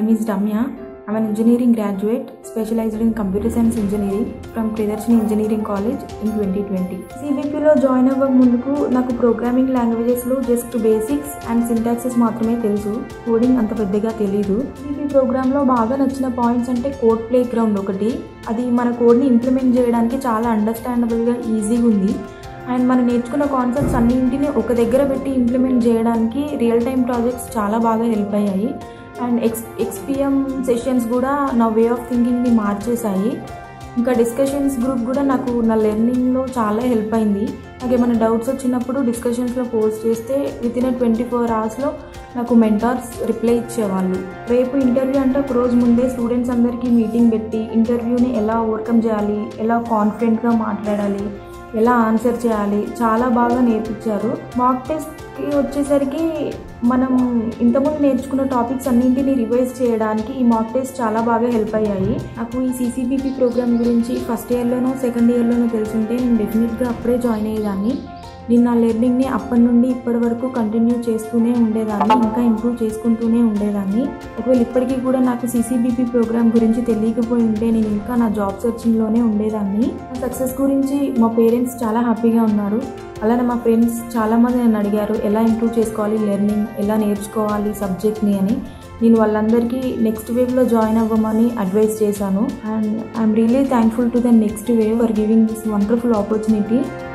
is Ramya. I'm an engineering graduate specialized in computer science engineering from Priyadarshini Engineering College in 2020. సిబిపిలో join అవ్వక ముందుకు నాకు programming లాంగ్వేజెస్లో just basics and syntaxes మాత్రమే తెలుసు coding అంత పెద్దగా తెలీదు సిబి ప్రోగ్రాంలో బాగా నచ్చిన పాయింట్స్ అంటే కోడ్ ప్లే గ్రౌండ్ ఒకటి అది మన కోడ్ని ఇంప్లిమెంట్ చేయడానికి చాలా అండర్స్టాండబుల్గా ఈజీగా ఉంది అండ్ మనం నేర్చుకున్న కాన్సెప్ట్స్ అన్నింటినీ ఒక దగ్గర పెట్టి ఇంప్లిమెంట్ చేయడానికి రియల్ టైం ప్రాజెక్ట్స్ చాలా బాగా హెల్ప్ అయ్యాయి అండ్ ఎక్స్ ఎక్స్పిఎం సెషన్స్ కూడా నా వే ఆఫ్ థింకింగ్ని మార్చేశాయి ఇంకా డిస్కషన్స్ గ్రూప్ కూడా నాకు నా లెర్నింగ్లో చాలా హెల్ప్ అయింది నాకు ఏమైనా డౌట్స్ వచ్చినప్పుడు డిస్కషన్స్లో పోస్ట్ చేస్తే విత్ ఇన్ ట్వంటీ ఫోర్ అవర్స్లో నాకు మెంటార్స్ రిప్లై ఇచ్చేవాళ్ళు రేపు ఇంటర్వ్యూ అంటే ఒక రోజు ముందే స్టూడెంట్స్ అందరికీ మీటింగ్ పెట్టి ఇంటర్వ్యూని ఎలా ఓవర్కమ్ చేయాలి ఎలా కాన్ఫిడెంట్గా మాట్లాడాలి ఎలా ఆన్సర్ చేయాలి చాలా బాగా నేర్పించారు మాక్ టెస్ట్కి వచ్చేసరికి మనం ఇంతకుముందు నేర్చుకున్న టాపిక్స్ అన్నింటినీ రివైజ్ చేయడానికి ఈ మాక్ టెస్ట్ చాలా బాగా హెల్ప్ అయ్యాయి నాకు ఈ సీసీబీపీ ప్రోగ్రామ్ గురించి ఫస్ట్ ఇయర్లోనో సెకండ్ ఇయర్లోనో తెలుసుంటే నేను డెఫినెట్గా అప్పుడే జాయిన్ అయ్యేదాన్ని నేను నా లెర్నింగ్ని అప్పటి నుండి ఇప్పటి వరకు కంటిన్యూ చేస్తూనే ఉండేదాన్ని ఇంకా ఇంప్రూవ్ చేసుకుంటూనే ఉండేదాన్ని ఒకవేళ ఇప్పటికీ కూడా నాకు సీసీబీపీ ప్రోగ్రామ్ గురించి తెలియకపోయి ఉంటే నేను ఇంకా నా జాబ్ సెర్చింగ్లోనే ఉండేదాన్ని నా సక్సెస్ గురించి మా పేరెంట్స్ చాలా హ్యాపీగా ఉన్నారు అలానే మా ఫ్రెండ్స్ చాలామంది నన్ను అడిగారు ఎలా ఇంప్రూవ్ చేసుకోవాలి లెర్నింగ్ ఎలా నేర్చుకోవాలి సబ్జెక్ట్ని అని నేను వాళ్ళందరికీ నెక్స్ట్ వేవ్లో జాయిన్ అవ్వమని అడ్వైస్ చేశాను and I'm really thankful to the Next Wave for giving this wonderful opportunity